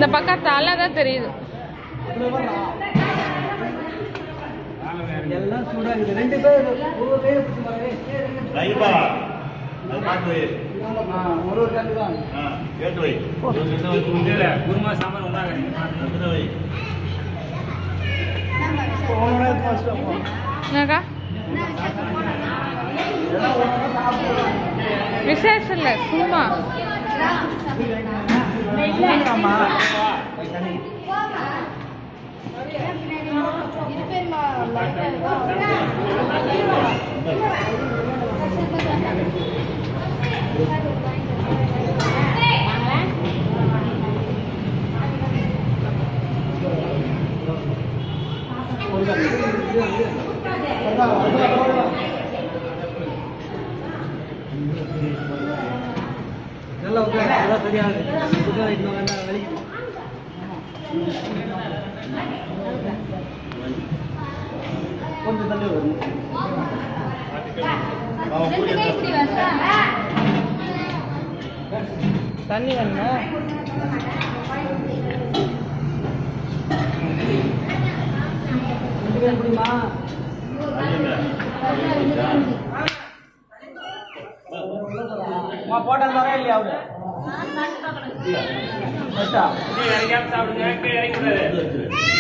இந்த பக்கம் தலை தான் தெரியுது எல்லாம் சூடா இருக்குது ரெண்டு பேர் ஒரு பேர் ரைப்பா அது பார்த்து வை ஆ, ஒரு ஒரு கண்டு தான் ஆ கேட்டு வை குருமா சாம்பார் ஒன்றாக எத்தனை வை ஒன்று ஃபர்ஸ்ட் அப்போ என்னக்கா விசேஷம் இல்லை சும்மா ஆமா நல்லா உட்காரு நல்லா சரியாது உட்காரு இன்னும் நல்லா வலிக்குது கொஞ்சம் தள்ளி வரும் அவன் பூஜை தண்ணி வேணுமா ரெண்டு பேர் முடியுமா அம்மா போட்டல் வரே இல்லையா அவரு ஃபர்ஸ்டா இறக்காம சாப்பிடுங்க கீழே இறக்கி விடாது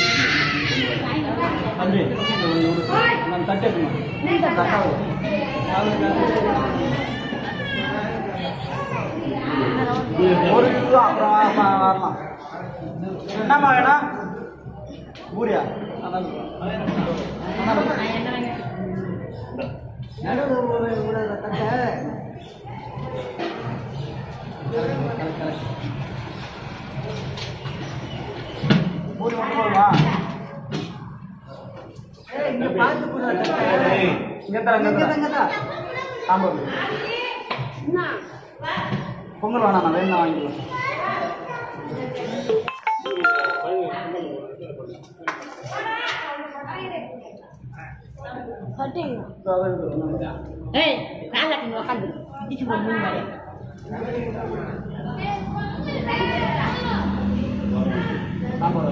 தம்பி நான் தட்டு எடுக்கணும் ஒரு கிலோ அப்புறம் வா- வரலாம் என்னம்மா வேணும் பூரியா நடுவு ஒரு ஒரு தட்டை பூரி மட்டும் போதுமா ஏய், இங்க பார்த்து பூரி தட்டை. இங்க தர, இங்க தர, இங்க தர. சாம்பார் பொங்கல் வேணாம் நான் வேணும் வாங்கிக்கலாம் ஏய் காலை கண்ணு உட்காந்து இடிச்சு போய் மூணு மாதிரி சாம்பார்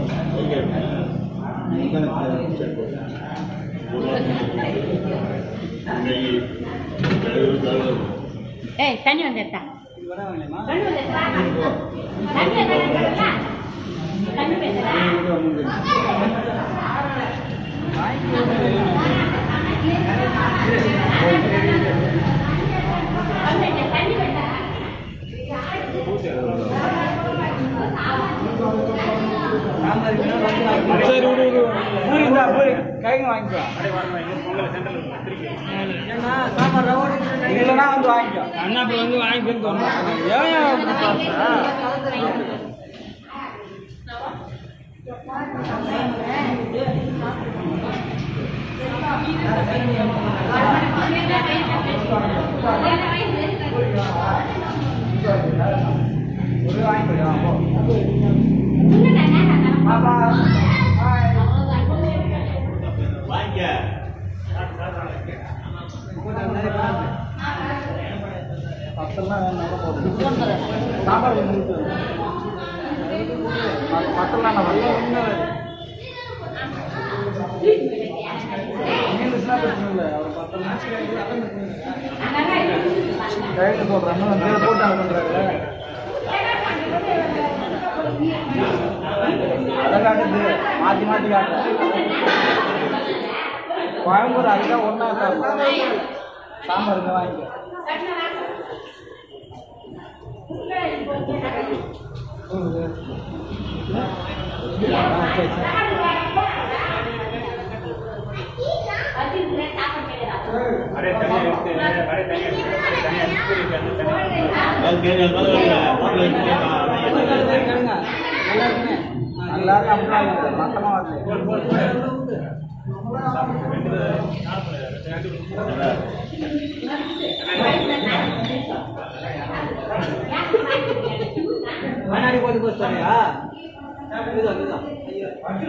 ஏய் தண்ணி வந்துட்டா இது வர வேணாமா தண்ணி வந்துட்டா தண்ணி வந்துட்டா தண்ணி பேசுறா தண்ணி வேண்டா சரி விடு விடு பூரி இந்தா பூரி கைங்க வாங்கிக்கோ ஏன்னா சாம்பார் ரவை இல்லைன்னா வந்து வாங்கிக்கோ அண்ணா அப்புறம் வந்து வாங்கிக்கன்னு சொன்னாங்க ஏன் ஏன் அப்படி பார்த்த? ஒரு வாங்கிக்கோ போ பாப்பா பாய் வாங்கிக்க பத்தெல்லாம் நல்லா போதும் சாம்பார் கொஞ்சம் ஊத்து. அது பத்தெல்லாம் நான் வரல மீந்துச்சுன்னா பிரச்சனை இல்லை அவர் பத்தெல்லாம் டயட்டு போடுறாங்க கீழே போட்டு அனுப்புன்றாரு அதை காட்டுது மாற்றி மாற்றி காட்டுறேன் கோயம்புத்தூர் அதுதான் ஒன்றா சாப்பிடும் சாம்பார் இங்கே வாங்கிக்க ஆ, சரி, சரி. அடே தனியா எடுத்து அடே தனியா எடுத்து தனியா எடுத்து தனியா அது கேட்க முதல்ல கேளுங்க. நல்லா இருக்குங்க. நல்லா இருக்கு அப்படிலாம் இல்லை. மட்டமா வரல. கண்ணாடி போட்டு போச்சு சரியா இதுதான் இதுதான் ஐயோ.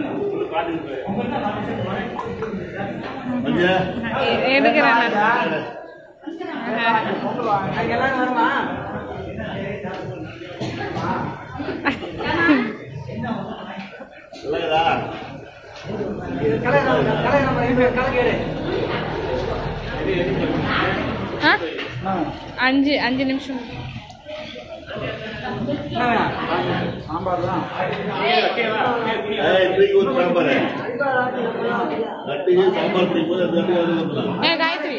கொஞ்சம் எடுக்கிறேன் பொங்கல் வாங்க. அதுக்கு எல்லாரும் வருமா கலகரம் கலகரம் ரெண்டு கலகேடு ஆ அஞ்சு அஞ்சு நிமிஷம் என்ன வேணாம் சாம்பார் தான் ஏய் தூக்கி ஊத்து சாம்பார் கட்டிக்கு சாம்பார் பிடிக்கும் போது தண்ணி வந்து ஏ காயத்ரி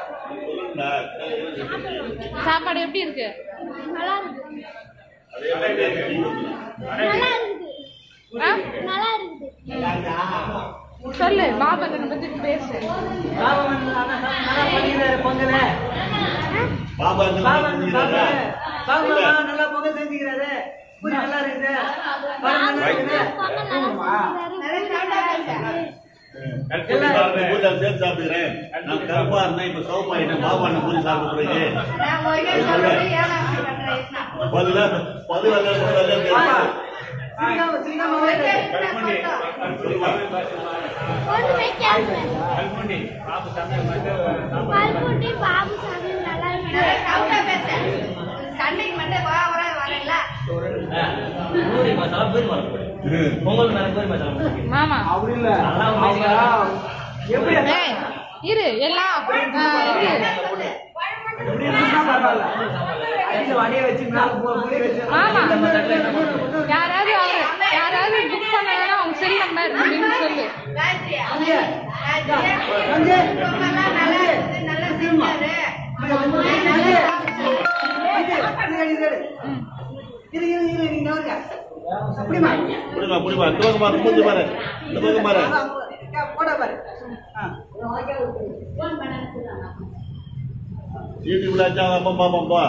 சாப்பாடு எப்படி இருக்கு நல்லா இருக்கு அதே மாதிரி தண்ணி ஊத்தணும். நல்லா இருக்குது ஆ நல்லா இருக்குது சொல்லு பாபா பத்தி பேசு பாபன் அண்ணா சாமி நல்லா பண்ணிக்கிறாரு பொங்கல பாபா இந்த மாதிரி பாபன் செஞ்சுக்கிறாரா? பாபன் இல்ல. பாபன் நல்லா பொங்கல் செஞ்சுக்கிறாரு பூரி நல்லா இருக்குது பழம் நல்லா இருக்குது ஆமா. பூரி சாப்பிட்டு பூரி நான் சேர்த்து சாப்பிடுறேன் நான் கருப்பா இருந்தேன் இப்ப சோப்பாயிட்டேன் பாபா என்ன பூரி சாப்பிட போறீங்க பதில பதில சீக்கிரம் சீக்கிரம் வாங்க. கல்முண்டி ஒரு வைக்காது கல்முண்டி பாபு சமையல் மட்டும் சாம்பார் பல்புட்டி பாபு சாமி நல்லா இருக்கு சண்டைக்கு மட்டும் வா வர வரல பூரி மசாலா பூரி மசாலா பொங்கல் மேல பூரி மசாலா போட்டுருக்கீங்க. மாமா அப்படி இல்ல அவங்க எப்படி ஏய் இரு எல்லாம் ஆ, இரு எப்படி இருந்தா பரவாயில்ல அடியில வடையை வச்சு மேல பூ- பூரி வச்சு ஆமா நம்ம தட்டுல என்ன பண்ணுவோம்? யாராவது அவங்க யாராவது புக் பண்ணாங்கன்னா அவங்க செல் நம்பர் அப்படின்னு சொல்லு காயத்ரி அங்கே. காயத்ரி அங்கே. பொங்கல்லாம் நல்லா இருக்குது நல்லா செஞ்சாரு இங்க வந்து அங்கே. இது, இது, இது, இது. இரு, இரு, இரு, நீங்க நகருங்க. அப்படிமா? புடிமா புடிமா இந்த பக்கம் பாரு மூஞ்சி பாரு இந்த பக்கம் பாரு அதான், அங்க, போடா பாரு. ஆ. யூடியூப்ல வச்சா அப்பா பாப்பா பா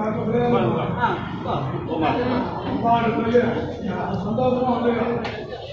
ஆ, போ. போமா சந்தோஷமா வந்து